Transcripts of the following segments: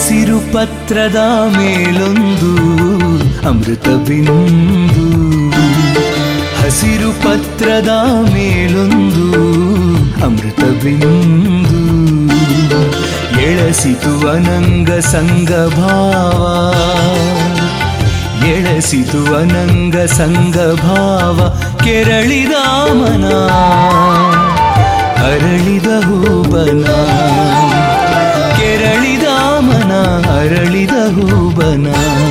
ಹಸಿರು ಪತ್ರದ ಮೇಲೊಂದು ಅಮೃತ ಬಿಂದು ಹಸಿರು ಪತ್ರದ ಮೇಲೊಂದು ಅಮೃತ ಬಿಂದು ಎಳಸಿತು ಅನಂಗ ಸಂಗ ಭಾವ ಎಳಸಿತು ಅನಂಗ ಸಂಗ ಭಾವ ಕೆರಳಿದ ಮನ ಅರಳಿದ ಹೂಬನ ಕೆರಳಿದ ಮನ ಅರಳಿದ ಹೂಬನ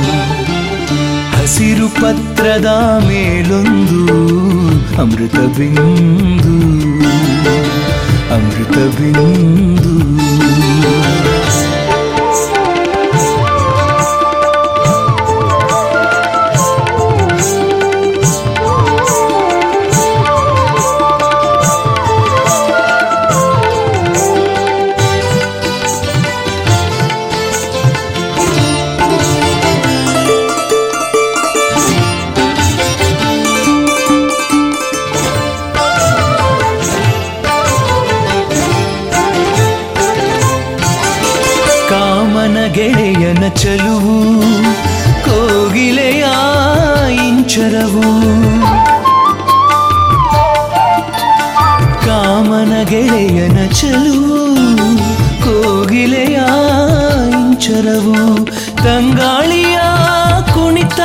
ಹಸಿರು ಪತ್ರದ ಮೇಲೊಂದು ಅಮೃತ ಬಿಂದು ಅಮೃತ ಬಿಂದು ಕಾಮನ ಗೆಳೆಯನ ಚಲುವು ಕೋಗಿಲೆಯ ಇಂಚರವು ಕಾಮನ ಗೆಳೆಯನ ಚಲುವು ಕೋಗಿಲೆಯ ಇಂಚರವು ತಂಗಾಳಿಯ ಕುಣಿತ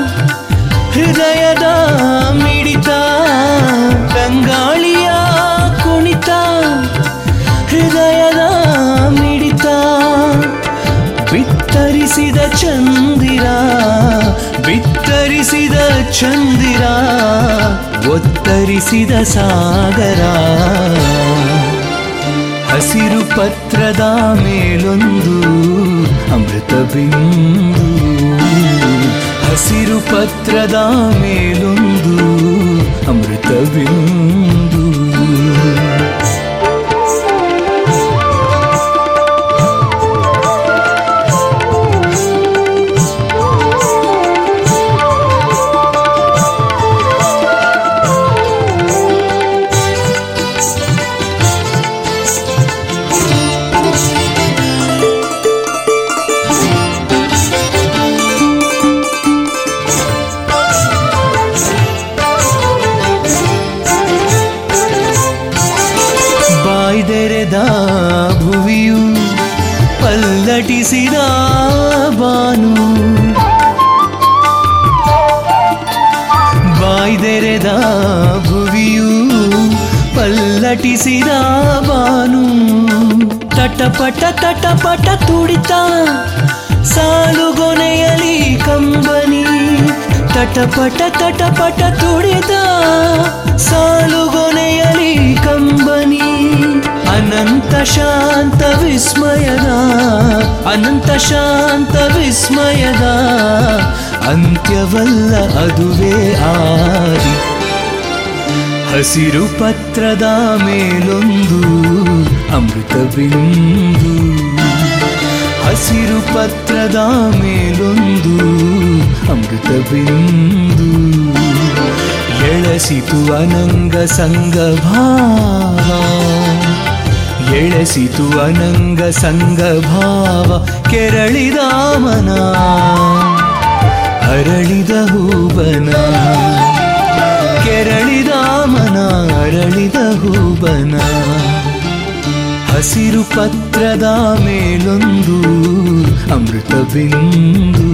ಹೃದಯದ ಮಿಡಿತ ತಂಗಾಳಿಯ ಕುಣಿತ ಹೃದಯದ ಮಿಡಿತ ಬಿತ್ತರಿಸಿದ ಚಂದಿರ ಬಿತ್ತರಿಸಿದ ಚಂದಿರ ಒತ್ತರಿಸಿದ ಸಾಗರ ಹಸಿರು ಪತ್ರದ ಮೇಲೊಂದು ಅಮೃತ ಬಿಂದು ಹಸಿರು ಪತ್ರದ ಮೇಲೊಂದು ಅಮೃತ ಬಿಂದು ಬಾಯ್ದೆರೆದ ಭುವಿಯು ಪಲ್ಲಟಿಸಿದ ಬಾನು ಬಾಯ್ದೆರೆದ ಭುವಿಯು ಪಲ್ಲಟಿಸಿದ ಬಾನು ತಟಪಟ ತಟಪಟ ತುಡಿತ ಸಾಲುಗೊನೆಯಲಿ ಕಂಬನಿ ತಟಪಟ ತಟಪಟ ತುಡಿತ ಸಾಲುಗೊನೆಯಲಿ ಕಂಬನಿ ಅನಂತ ಶಾಂತ ವಿಸ್ಮಯದ ಅನಂತ ಶಾಂತ ವಿಸ್ಮಯದ ಅಂತ್ಯವಲ್ಲ ಅದುವೇ ಆದಿ ಹಸಿರು ಪತ್ರದ ಮೇಲೊಂದು ಅಮೃತ ಬಿಂದು ಹಸಿರು ಪತ್ರದ ಮೇಲೊಂದು ಅಮೃತ ಬಿಂದು ಎಳಸಿತು ಅನಂಗ ಸಂಗ ಭಾವ ಎಳಸಿತು ಅನಂಗ ಸಂಗ ಭಾವ ಕೆರಳಿದ ಮನ ಅರಳಿದ ಹೂಬನ ಕೆರಳಿದ ಮನ ಅರಳಿದ ಹೂಬನ ಹಸಿರು ಪತ್ರದ ಮೇಲೊಂದು ಅಮೃತ ಬಿಂದು